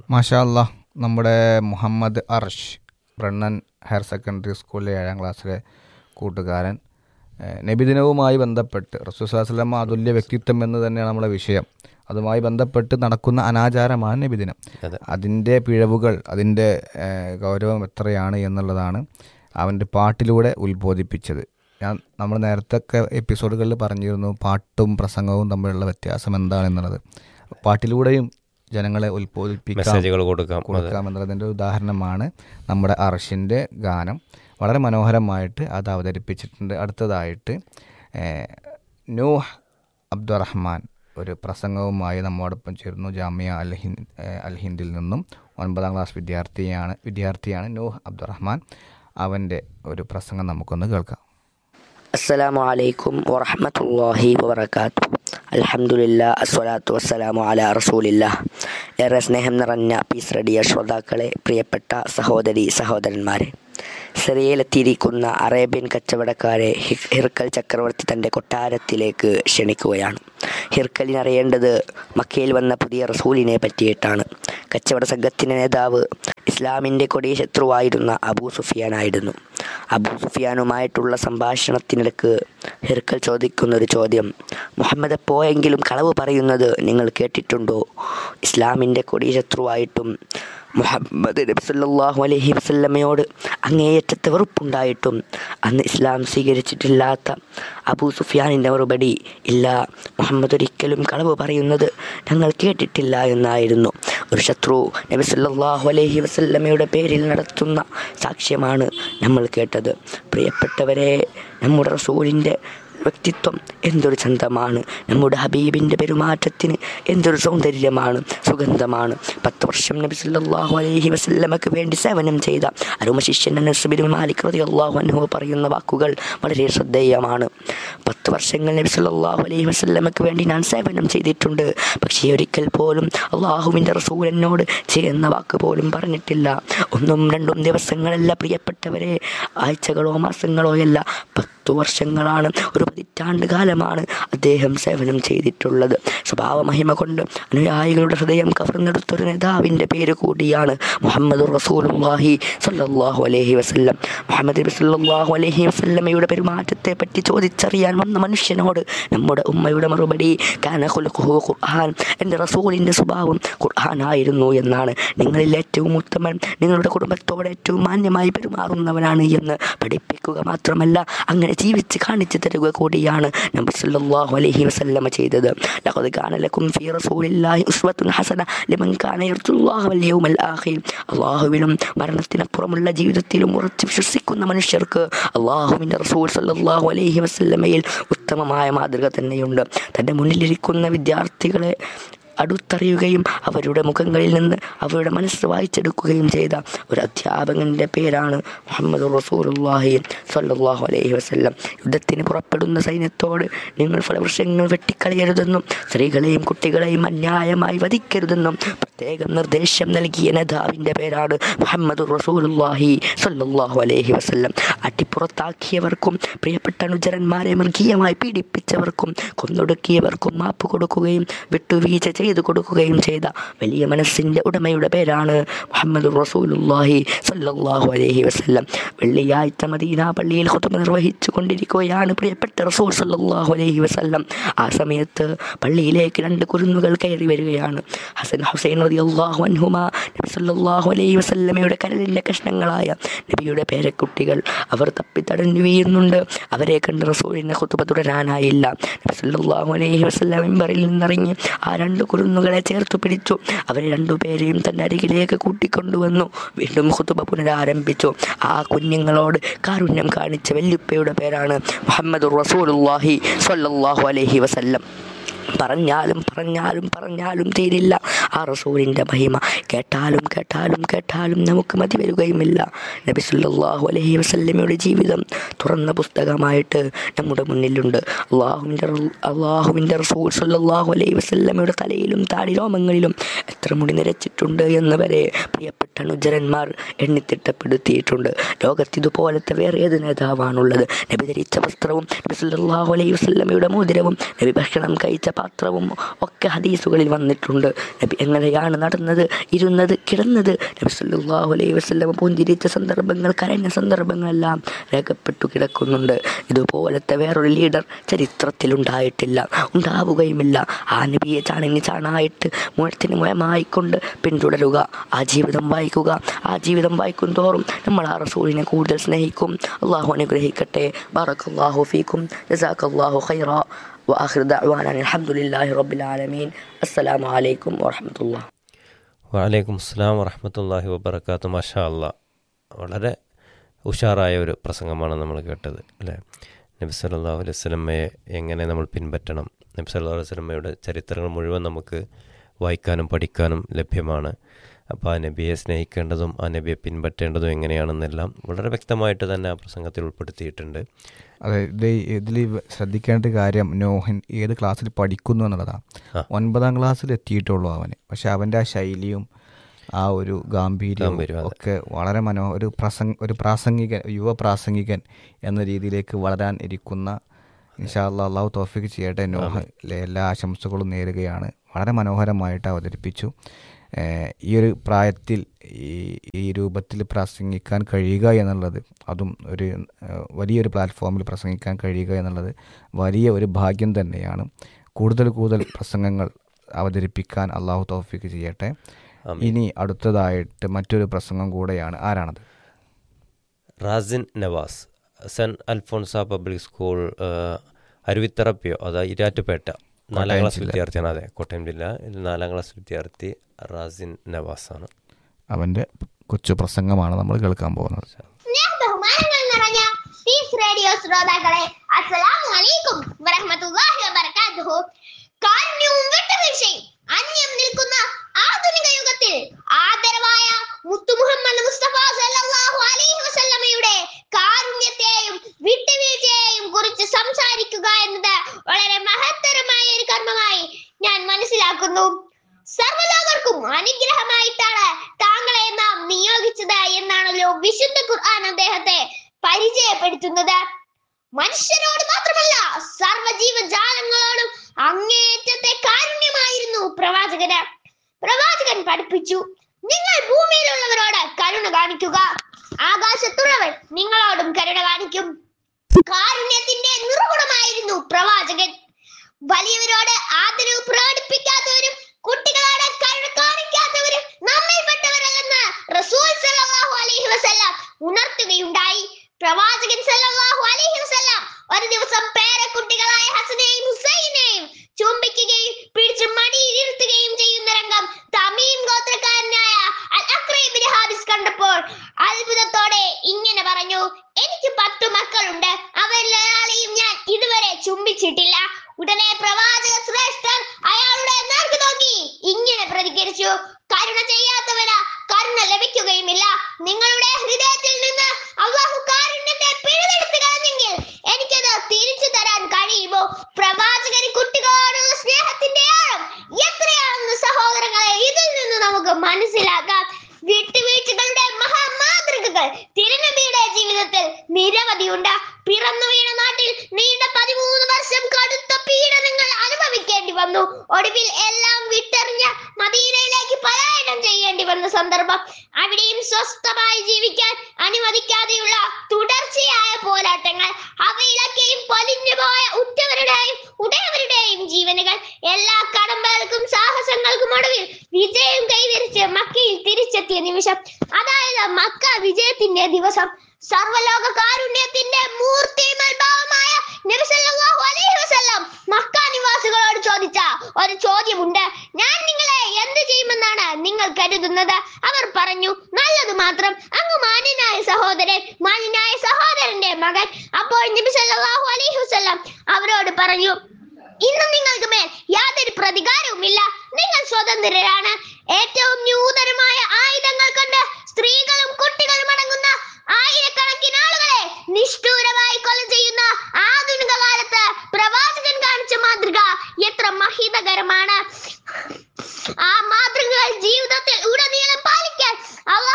മാഷാ അല്ലാ നമ്മുടെ Muhammad Arsh Brennan higher secondary സ്കൂളിലെ ഏഴാം ക്ലാസ്സിലെ കൂട്ടുകാരൻ ഏഹ് നബിദിനവുമായി ബന്ധപ്പെട്ട് റസൂസ്ലാസ്ലം അതുല്യ വ്യക്തിത്വം എന്ന് തന്നെയാണ് നമ്മുടെ വിഷയം അതുമായി ബന്ധപ്പെട്ട് നടക്കുന്ന അനാചാരമാണ് നബിദിനം അതെ. അതിൻ്റെ പിഴവുകൾ അതിൻ്റെ ഏഹ് ഗൗരവം എത്രയാണ് എന്നുള്ളതാണ് അവൻ്റെ പാട്ടിലൂടെ ഉത്ബോധിപ്പിച്ചത് ഞാൻ നമ്മൾ നേരത്തെ ഒക്കെ എപ്പിസോഡുകളിൽ പറഞ്ഞിരുന്നു പാട്ടും പ്രസംഗവും തമ്മിലുള്ള വ്യത്യാസം എന്താണെന്നുള്ളത് പാട്ടിലൂടെയും ജനങ്ങളെ ഉത്ബോധിപ്പിക്കാം മെസ്സേജുകൾ കൊടുക്കാം അതെ കൊടുക്കാം എന്നുള്ളതിൻ്റെ ഉദാഹരണമാണ് നമ്മുടെ അർഷിൻ്റെ ഗാനം വളരെ മനോഹരമായിട്ട് അത് അവതരിപ്പിച്ചിട്ടുണ്ട് അടുത്തതായിട്ട് ഏഹ്, നൂഹ് അബ്ദുറഹ്മാൻ ഒരു പ്രസംഗവുമായി നമ്മോടൊപ്പം ചേർന്നു ജാമ്യ അൽ ഹിന്ദ് ഏഹ്, അൽ ഹിന്ദിൽ നിന്നും ഒൻപതാം ക്ലാസ് വിദ്യാർത്ഥിയാണ് വിദ്യാർത്ഥിയാണ് നൂഹ് അബ്ദുറഹ്മാൻ അവൻ്റെ ഒരു പ്രസംഗം നമുക്കൊന്ന് കേൾക്കാം അസ്സലാമു അലൈക്കും വറഹ്മത്തുള്ളാഹി വബറകാത്തു അൽഹംദുലില്ല അസ്വലാത്തു വസ്സലാമു അലാ റസൂലില്ല ഏറെ സ്നേഹം നിറഞ്ഞ പീസ് റേഡിയോ ശ്രോതാക്കളെ പ്രിയപ്പെട്ട സഹോദരി സഹോദരന്മാരെ സിറിയയിലെത്തിയിരിക്കുന്ന അറേബ്യൻ കച്ചവടക്കാരെ ഹി- ഹിർക്കൽ ചക്രവർത്തി തൻ്റെ കൊട്ടാരത്തിലേക്ക് ക്ഷണിക്കുകയാണ് ഹിർക്കലിന് അറിയേണ്ടത് മക്കയിൽ വന്ന പുതിയ റസൂലിനെ പറ്റിയിട്ടാണ് കച്ചവട സംഘത്തിൻ്റെ നേതാവ് ഇസ്ലാമിൻ്റെ കൊടിയ ശത്രുവായിരുന്ന അബൂ സുഫിയാനായിരുന്നു അബൂ സുഫിയാനുമായിട്ടുള്ള സംഭാഷണത്തിനിടക്ക് ഹിർക്കൽ ചോദിക്കുന്ന ഒരു ചോദ്യം മുഹമ്മദ് എപ്പോയെങ്കിലും കളവ് പറയുന്നത് നിങ്ങൾ കേട്ടിട്ടുണ്ടോ ഇസ്ലാമിൻ്റെ കൊടിയ ശത്രുവായിട്ടും മുഹമ്മദ് നബി സല്ലല്ലാഹു അലൈഹി വസല്ലമയോട് അങ്ങേയറ്റത്തെ വെറുപ്പുണ്ടായിട്ടും അന്ന് ഇസ്ലാം സ്വീകരിച്ചിട്ടില്ലാത്ത അബൂ സുഫിയാനിൻ്റെ മറുപടി ഇല്ല മുഹമ്മദ് ഒരിക്കലും കളവ് പറയുന്നത് ഞങ്ങൾ കേട്ടിട്ടില്ല എന്നായിരുന്നു ഒരു ശത്രു നബി സല്ലല്ലാഹു അലൈഹി വസല്ലമയുടെ പേരിൽ നടത്തുന്ന സാക്ഷ്യമാണ് നമ്മൾ കേട്ടത് പ്രിയപ്പെട്ടവരെ നമ്മുടെ റസൂലിൻ്റെ വ്യക്തിത്വം എന്തൊരു ചന്തമാണ് നമ്മുടെ ഹബീബിൻ്റെ പെരുമാറ്റത്തിന് എന്തൊരു സൗന്ദര്യമാണ് സുഗന്ധമാണ് പത്ത് വർഷം നബി സല്ലല്ലാഹു അലൈഹി വസല്ലമക്ക് വേണ്ടി സേവനം ചെയ്ത അരുമ ശിഷ്യൻ അനസ് ബിൻ മാലിക് റളിയല്ലാഹു അൻഹു പറയുന്ന വാക്കുകൾ വളരെ ശ്രദ്ധേയമാണ് പത്ത് വർഷങ്ങൾ നബി സല്ലല്ലാഹു അലൈഹി വസല്ലമക്ക് വേണ്ടി ഞാൻ സേവനം ചെയ്തിട്ടുണ്ട് പക്ഷേ ഒരിക്കൽ പോലും അള്ളാഹുവിൻ്റെ റസൂൽ എന്നോട് ചെയ്യുന്ന വാക്ക് പോലും പറഞ്ഞിട്ടില്ല ഒന്നും രണ്ടും ദിവസങ്ങളല്ല പ്രിയപ്പെട്ടവരെ ആഴ്ചകളോ മാസങ്ങളോ അല്ല പത്ത് വർഷങ്ങളാണ് ഒരു പതിറ്റാണ്ട് കാലമാണ് അദ്ദേഹം സേവനം ചെയ്തിട്ടുള്ളത് സ്വഭാവ മഹിമ കൊണ്ട് അനുയായികളുടെ ഹൃദയം കവർന്നെടുത്തൊരു നേതാവിൻ്റെ പേര് കൂടിയാണ് മുഹമ്മദ് റസൂലുള്ളാഹി സല്ലല്ലാഹു അലൈഹി വസല്ലം മുഹമ്മദ് നബി സല്ലല്ലാഹു അലൈഹി വസല്ലമയുടെ പെരുമാറ്റത്തെ പറ്റി ചോദിച്ചറിയാൻ വന്ന മനുഷ്യനോട് നമ്മുടെ ഉമ്മയുടെ മറുപടി കാന ഖുലുഖുഹു ഖുർആൻ എൻ്റെ റസൂലിൻ്റെ സ്വഭാവം ഖുർആനായിരുന്നു എന്നാണ് നിങ്ങളിൽ ഏറ്റവും ഉത്തമൻ നിങ്ങളുടെ കുടുംബത്തോട് ഏറ്റവും മാന്യമായി പെരുമാറുന്നവനാണ് എന്ന് പഠിപ്പിക്കുക മാത്രമല്ല അങ്ങനെ ജീവിച്ച് കാണിച്ചു തരിക കൂടിയാണ് നബി സല്ലല്ലാഹു അലൈഹി വസല്ലമ ചെയ്തത് ലഖദ് കാന ലക്കും ഫീ റസൂലില്ലാഹി ഉസ്വത്തുൻ ഹസന ലിമൻ കാന യർജുല്ലാഹ വൽ യൗമൽ ആഖിർ അല്ലാഹുവിലും മരണത്തിനപ്പുറമുള്ള ജീവിതത്തിലും ഉറച്ചു വിശ്വസിക്കുന്ന മനുഷ്യർക്ക് അള്ളാഹുവിൻ്റെ റസൂൽ സല്ലല്ലാഹു അലൈഹി വസല്ലമയിൽ ഉത്തമമായ മാതൃക തന്നെയുണ്ട് തൻ്റെ മുന്നിലിരിക്കുന്ന വിദ്യാർത്ഥികളെ അടുത്തറിയുകയും അവരുടെ മുഖങ്ങളിൽ നിന്ന് അവരുടെ മനസ്സ് വായിച്ചെടുക്കുകയും ചെയ്ത ഒരു അധ്യാപകൻ്റെ പേരാണ് മുഹമ്മദ് റസൂലുള്ളാഹി സ്വല്ലല്ലാഹു അലൈഹി വസല്ലം യുദ്ധത്തിന് പുറപ്പെടുന്ന സൈന്യത്തോട് നിങ്ങൾ ഫലവൃക്ഷങ്ങൾ വെട്ടിക്കളയരുതെന്നും സ്ത്രീകളെയും കുട്ടികളെയും അന്യായമായി വധിക്കരുതെന്നും പ്രത്യേകം നിർദ്ദേശം നൽകിയ നേതാവിൻ്റെ പേരാണ് മുഹമ്മദ് റസൂലുള്ളാഹി സ്വല്ലല്ലാഹു അലൈഹി വസല്ലം അട്ടിപ്പുറത്താക്കിയവർക്കും പ്രിയപ്പെട്ട അനുചരന്മാരെ മൃഗീയമായി പീഡിപ്പിച്ചവർക്കും കൊന്നൊടുക്കിയവർക്കും മാപ്പ് കൊടുക്കുകയും വിട്ടുവീഴ്ച ചെയ്തു കൊടുക്കുകയും ചെയ്ത വലിയ മനസ്സിൻ്റെ ഉടമയുടെ പേരാണ് മുഹമ്മദ് റസൂലുള്ളാഹി സല്ലല്ലാഹു അലൈഹി വസല്ലം വെള്ളിയാഴ്ച മദീന പള്ളിയിൽ ഖുതുബ നിർവഹിച്ചു കൊണ്ടിരിക്കുകയാണ് പ്രിയപ്പെട്ട റസൂൽ സല്ലല്ലാഹു അലൈഹി വസല്ലം ആ സമയത്ത് പള്ളിയിലേക്ക് രണ്ട് കുരുന്നുകൾ കയറി വരികയാണ് ഹസൻ ഹുസൈൻ റളിയല്ലാഹു അൻഹുമ നബി സല്ലല്ലാഹു അലൈഹി വസല്ലമയുടെ കരലിൻ്റെ കഷ്ണങ്ങളായ നബിയുടെ പേരക്കുട്ടികൾ അവർ തപ്പിത്തടഞ്ഞു വീഴുന്നുണ്ട് അവരെ കണ്ട് റസൂലിനെ ഖുതുബ തുടരാനായില്ല നബി സല്ലല്ലാഹു അലൈഹി വസല്ലം മിമ്പറിൽ നിന്നിറങ്ങി ആ രണ്ട് കുരുന്നുകളെ ചേർത്തു പിടിച്ചു അവരെ രണ്ടുപേരെയും തൻ്റെ അരികിലേക്ക് കൂട്ടിക്കൊണ്ടുവന്നു വീണ്ടും ഖുതുബ പുനരാരംഭിച്ചു ആ കുഞ്ഞുങ്ങളോട് കാരുണ്യം കാണിച്ച വല്യുപ്പയുടെ പേരാണ് മുഹമ്മദ് റസൂലുള്ളാഹി സ്വല്ലല്ലാഹു അലൈഹി വസല്ലം പറഞ്ഞാലും പറഞ്ഞാലും പറഞ്ഞാലും തീരില്ല ആ റസൂലിൻ്റെ മഹിമ കേട്ടാലും കേട്ടാലും കേട്ടാലും നമുക്ക് മതി വരികയുമില്ല നബി സല്ലല്ലാഹു അലൈഹി വസല്ലമയുടെ ജീവിതം തുറന്ന പുസ്തകമായിട്ട് നമ്മുടെ മുന്നിലുണ്ട് അള്ളാഹുവിൻ്റെ അള്ളാഹുവിൻ്റെ റസൂൽ സല്ലല്ലാഹു അലൈഹി വസല്ലമയുടെ തലയിലും താടി രോമങ്ങളിലും എത്ര മുടി നിരച്ചിട്ടുണ്ട് എന്ന് വരെ പ്രിയപ്പെട്ട എട്ടനുജരന്മാർ എണ്ണിത്തിട്ടപ്പെടുത്തിയിട്ടുണ്ട് ലോകത്ത് ഇതുപോലത്തെ വേറെ ഏത് നേതാവാണുള്ളത് നബി ധരിച്ച വസ്ത്രവും നബി സല്ലല്ലാഹു അലൈഹി വസല്ലമയുടെ മോതിരവും നബി ഭക്ഷണം കഴിച്ച പാത്രവും ഒക്കെ ഹദീസുകളിൽ വന്നിട്ടുണ്ട് നബി എങ്ങനെയാണ് നടന്നത് ഇരുന്നത് കിടന്നത് നബി സല്ലല്ലാഹു അലൈഹി വസല്ലമ പുഞ്ചിരിച്ച സന്ദർഭങ്ങൾ കരഞ്ഞ സന്ദർഭങ്ങളെല്ലാം രേഖപ്പെട്ടു കിടക്കുന്നുണ്ട് ഇതുപോലത്തെ വേറൊരു ലീഡർ ചരിത്രത്തിലുണ്ടായിട്ടില്ല ഉണ്ടാവുകയുമില്ല ആ നബിയെ ചാണിന് ചാണായിട്ട് മുഴത്തിന് മുഴമായിക്കൊണ്ട് പിന്തുടരുക ആ ജീവിതം വായിക്കുക ആ ജീവിതം വായിക്കും തോറും നമ്മൾ ആ റസൂലിനെ കൂടുതൽ സ്നേഹിക്കും അള്ളാഹു അനുഗ്രഹിക്കട്ടെ ബാറക്കല്ലാഹു ഫീക്കും ജസാക്കല്ലാഹു ഖൈറ وآخر دعوانا الحمد لله رب العالمين السلام عليكم ورحمة الله വലൈക്കും അസ്സാം വറഹമത്തല്ലാഹി വബർക്കാത്തു മാഷാ അല്ലാ വളരെ ഉഷാറായ ഒരു പ്രസംഗമാണ് നമ്മൾ കേട്ടത് അല്ലേ നബി സല്ലല്ലാഹു അലൈഹി വസല്ലമയെ എങ്ങനെ നമ്മൾ പിൻപറ്റണം നബി സല്ലല്ലാഹു അലൈഹി വസല്ലമയുടെ ചരിത്രങ്ങൾ മുഴുവൻ നമുക്ക് വായിക്കാനും പഠിക്കാനും ലഭ്യമാണ് അപ്പോൾ ആ നബിയെ സ്നേഹിക്കേണ്ടതും ആ നബിയെ പിൻപറ്റേണ്ടതും എങ്ങനെയാണെന്നെല്ലാം വളരെ വ്യക്തമായിട്ട് തന്നെ ആ പ്രസംഗത്തിൽ ഉൾപ്പെടുത്തിയിട്ടുണ്ട് അതെ ഇത് ഇതിൽ ശ്രദ്ധിക്കേണ്ട കാര്യം നോഹൻ ഏത് ക്ലാസ്സിൽ പഠിക്കുന്നു എന്നുള്ളതാണ് ആ. ഒൻപതാം ക്ലാസ്സിൽ എത്തിയിട്ടുള്ളൂ അവന് പക്ഷെ അവൻ്റെ ആ ശൈലിയും ആ ഒരു ഗാംഭീര്യവും ഗാംഭീര്യം, അതെ. ഒക്കെ വളരെ മനോ ഒരു പ്രസംഗ ഒരു പ്രാസംഗികൻ യുവ പ്രാസംഗികൻ എന്ന രീതിയിലേക്ക് വളരാൻ ഇരിക്കുന്ന ഇൻഷാല്ല അള്ളാഹു തോഫിക്ക് ചെയ്യട്ടെ നോഹയിലെ എല്ലാ ആശംസകളും നേരുകയാണ് വളരെ മനോഹരമായിട്ട് അവതരിപ്പിച്ചു ഏഹ് ഈ ഒരു പ്രായത്തിൽ ഈ ഈ രൂപത്തിൽ പ്രസംഗിക്കാൻ കഴിയുക എന്നുള്ളത് അതും ഒരു ഏഹ് വലിയൊരു പ്ലാറ്റ്ഫോമിൽ പ്രസംഗിക്കാൻ കഴിയുക എന്നുള്ളത് വലിയ ഒരു ഭാഗ്യം തന്നെയാണ് കൂടുതൽ കൂടുതൽ പ്രസംഗങ്ങൾ അവതരിപ്പിക്കാൻ അള്ളാഹു തൗഫീക്ക് ചെയ്യട്ടെ ഇനി അടുത്തതായിട്ട് മറ്റൊരു പ്രസംഗം കൂടെയാണ് ആരാണത് Razin Navas saint Alphonsa public school ആ, അരുവിത്തറപ്പിയോ അതായത് ഇരാറ്റുപേട്ട നാലാം ക്ലാസ് വിദ്യാർത്ഥിയാണ് അതെ കോട്ടയം ജില്ല ഇതിൽ നാലാം ക്ലാസ് വിദ്യാർത്ഥി റാസിൻ നവാസ് ആണ് അവൻ്റെ കൊച്ചു പ്രസംഗമാണ് നമ്മൾ കേൾക്കാൻ പോകുന്നത് സ്നേഹ ബഹുമാനങ്ങൾ നിറഞ്ഞ പീസ് റേഡിയോ ശ്രോതാക്കളെ അസ്സലാമു അലൈക്കും വറഹ്മത്തുള്ളാഹി വബറകാതുഹു കാരുണ്യവും വിട്ടുവീഴ്ചയും അന്യം നിൽക്കുന്ന ആധുനിക യുഗത്തിൽ ആദരവായ മുത്തു മുഹമ്മദ് മുസ്തഫ സല്ലല്ലാഹു അലൈഹി വസല്ലമയുടെ കാരുണ്യത്തെയും വിട്ടുവീഴ്ചയെയും കുറിച്ച് സംസാരിക്കുക എന്നത് വളരെ മഹത്തരമായ ഒരു കർമ്മമായി ഞാൻ മനസ്സിലാക്കുന്നു സർവ്വലോകർക്കും അനുഗ്രഹമായിട്ടാണ് താങ്കളെ നാം നിയോഗിച്ചത് എന്നാണല്ലോ വിശുദ്ധ ഖുർആൻ അദ്ദേഹത്തെ പരിചയപ്പെടുത്തുന്നത് മനുഷ്യരോട് മാത്രമല്ല സർവ്വജീവജാലങ്ങളോടും അങ്ങേയറ്റത്തെ കാരുണ്യമായിരുന്നു പ്രവാചകന് പ്രവാചകൻ പഠിപ്പിച്ചു നിങ്ങൾ ഭൂമിയിലുള്ളവരോട് കരുണ കാണിക്കുക ആകാശത്തുള്ളവൻ നിങ്ങളോടും കരുണ കാണിക്കും കാരുണ്യത്തിന്റെ നിർഗുണമായിരുന്നു പ്രവാചകൻ വലിയവരോട് ആദരവ് പ്രകടിപ്പിക്കാത്തവരും കുട്ടികളോട് കരുണ കാണിക്കാത്തവരും നമ്മിൽപ്പെട്ടവരല്ലെന്ന് റസൂൽ സല്ലല്ലാഹു അലൈഹി വസല്ലം ഉണർത്തുകയുണ്ടായി പ്രവാചകൻ സല്ലല്ലാഹു അലൈഹി വസല്ലം ഒരു ദിവസം പേരക്കുട്ടികളായ ഹസനെയും ഹുസൈനെയും ചുംബിക്കുകയും പിടിച്ച് മടിയിൽ ഇരുത്തുകയും ചെയ്യുന്ന രംഗം തമീം ഗോത്രക്കാരനായ അൽ അക്രൈബിൻ ഹാബിസ് കണ്ടപ്പോൾ അത്ഭുതത്തോടെ ഇങ്ങനെ പറഞ്ഞു എനിക്ക് പത്തു മക്കളുണ്ട് അവരിൽ ഒരാളെയും ഞാൻ ഇതുവരെ ചുംബിച്ചിട്ടില്ല ഉടനെ പ്രവാചക ശ്രേഷ്ഠൻ അയാളുടെ നേർക്ക് നോക്കി ഇങ്ങനെ പ്രതികരിച്ചു കരുണ ചെയ്യാത്തവന് കരുണ ലഭിക്കുകയുമില്ല നിങ്ങളുടെ ഹൃദയത്തിൽ നിന്ന് അള്ളാഹു കാരുണ്യത്തെ പിഴുതെടുത്ത് കളഞ്ഞെങ്കിൽ എനിക്കത് തിരിച്ചു തരാൻ കഴിയുമോ പ്രവാചകന് കുട്ടികളോടുള്ള സ്നേഹത്തിന്റെ ആഴം എത്രയാണെന്ന് സഹോദരങ്ങളെ ഇതിൽ നിന്ന് നമുക്ക് മനസ്സിലാക്കാം വിട്ടുവീഴ്ചകളുടെ മഹാമാതൃകകൾ തിരുനബിയുടെ ജീവിതത്തിൽ നിരവധിയുണ്ട് പിറന്നു വീണ നാട്ടിൽ നീണ്ട പതിമൂന്ന് വർഷം കടുത്ത പീഡനങ്ങൾ അനുഭവിക്കേണ്ടി വന്നു ഒടുവിൽ എല്ലാം വിട്ടെറിഞ്ഞ് മദീനയിലേക്ക് പലായനം ചെയ്യേണ്ടി വന്ന സന്ദർഭം അവിടെയും സ്വസ്ഥമായി ജീവിക്കാൻ അനുവദിക്കാതെയുള്ള തുടർച്ചയായ പോരാട്ടങ്ങൾ അവയിലൊക്കെയും പൊലിഞ്ഞു പോയ ഉറ്റവരുടെയും ഉടയവരുടെയും ജീവനുകൾ എല്ലാ കടമ്പകൾക്കും സാഹസങ്ങൾക്കും ഒടുവിൽ വിജയം കൈവരിച്ച് മക്കയിൽ തിരിച്ചെത്തിയ നിമിഷം അതായത് മക്ക വിജയത്തിന്റെ ദിവസം സർവലോക കാരുണ്യത്തിന്റെ മൂർത്തിമൽഭാവമായ നബി സല്ലല്ലാഹു അലൈഹി വസല്ലം മക്ക നിവാസികളോട് ചോദിച്ച ഒരു ചോദ്യമുണ്ട് ഞാൻ നിങ്ങളെ എന്ത് ചെയ്യുമെന്നാണ് നിങ്ങൾ കരുതുന്നത് അവർ പറഞ്ഞു നല്ലത് മാത്രം അങ്ങ് മാന്യനായ സഹോദരൻ മാന്യനായ സഹോദരന്റെ മകൻ അപ്പോൾ നബി സല്ലല്ലാഹു അലൈഹി വസല്ലം അവരോട് പറഞ്ഞു ഇന്ന് നിങ്ങൾക്ക് മേൽ യാതൊരു പ്രതികാരവുമില്ല നിങ്ങൾ സ്വതന്ത്രരാണ് ഏറ്റവും നൂതനമായ ആയുധങ്ങൾ കൊണ്ട് സ്ത്രീകളും കുട്ടികളും അടങ്ങുന്ന ആയിരക്കണക്കിന് ആളുകളെ നിഷ്ഠൂരമായി കൊല ചെയ്യുന്ന ആധുനിക കാലത്ത് പ്രവാചകൻ കാണിച്ച മാതൃക എത്ര മഹിതകരമാണ് ആ മാതൃകകൾ ജീവിതത്തിൽ ഉടനീളം പാലിക്കാൻ അള്ളാഹു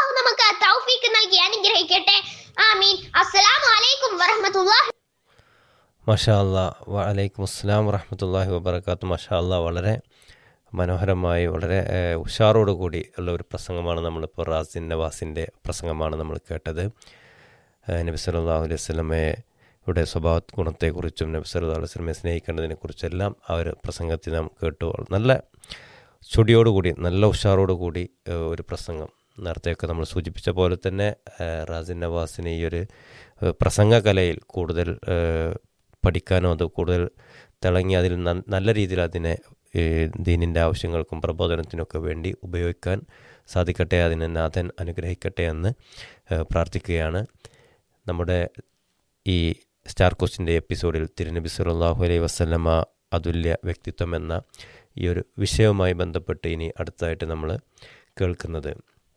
മഷാ അല്ലാ വലൈക്കും അസ്സാം വറഹമത്തല്ലാഹി വബർക്കാത്തു മഷാ അല്ലാ വളരെ മനോഹരമായി വളരെ ഏഹ്, ഉഷാറോടു കൂടി ഉള്ള ഒരു പ്രസംഗമാണ് നമ്മളിപ്പോൾ റാസിൻ നവാസിൻ്റെ പ്രസംഗമാണ് നമ്മൾ കേട്ടത് ഏഹ്, നബി സല്ലല്ലാഹു അലൈഹി വസല്ലമയെ യുടെ സ്വഭാവ ഗുണത്തെക്കുറിച്ചും നബി സല്ലല്ലാഹു അലൈഹി വസല്ലമയെ സ്നേഹിക്കേണ്ടതിനെക്കുറിച്ചെല്ലാം ആ ഒരു പ്രസംഗത്തിൽ നാം കേട്ടു നല്ല ചൊടിയോടുകൂടി നല്ല ഉഷാറോടുകൂടി ഏഹ്, ഒരു പ്രസംഗം നേരത്തെയൊക്കെ നമ്മൾ സൂചിപ്പിച്ച പോലെ തന്നെ ഏഹ്, റാസിൻ നവാസിന് ഈ ഒരു ഏഹ്, പ്രസംഗകലയിൽ കൂടുതൽ ഏഹ്, പഠിക്കാനോ അത് കൂടുതൽ തിളങ്ങി അതിൽ ന- നല്ല രീതിയിൽ അതിനെ ഏഹ്, ദീനിൻ്റെ ആവശ്യങ്ങൾക്കും പ്രബോധനത്തിനൊക്കെ വേണ്ടി ഉപയോഗിക്കാൻ സാധിക്കട്ടെ അതിനെ നാഥൻ അനുഗ്രഹിക്കട്ടെ എന്ന് ഏഹ്, പ്രാർത്ഥിക്കുകയാണ് നമ്മുടെ ഈ സ്റ്റാർ കോസ്റ്റിൻ്റെ എപ്പിസോഡിൽ തിരുനബി സല്ലല്ലാഹു അലൈഹി വസല്ലമ അതുല്യ വ്യക്തിത്വം എന്ന ഈ ഒരു വിഷയവുമായി ബന്ധപ്പെട്ട് ഇനി അടുത്തതായിട്ട് നമ്മൾ കേൾക്കുന്നത്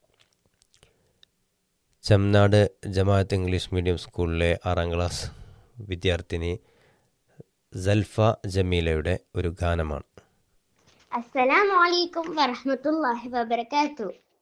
ചെമ്നാട് ജമാഅത്ത് ഇംഗ്ലീഷ് മീഡിയം സ്കൂളിലെ ആറാം ക്ലാസ് വിദ്യാർത്ഥിനി സൽഫ ജമീലയുടെ ഒരു ഗാനമാണ് അസ്സലാമു അലൈക്കും വറഹ്മത്തുള്ളാഹി വബറകാതുഹു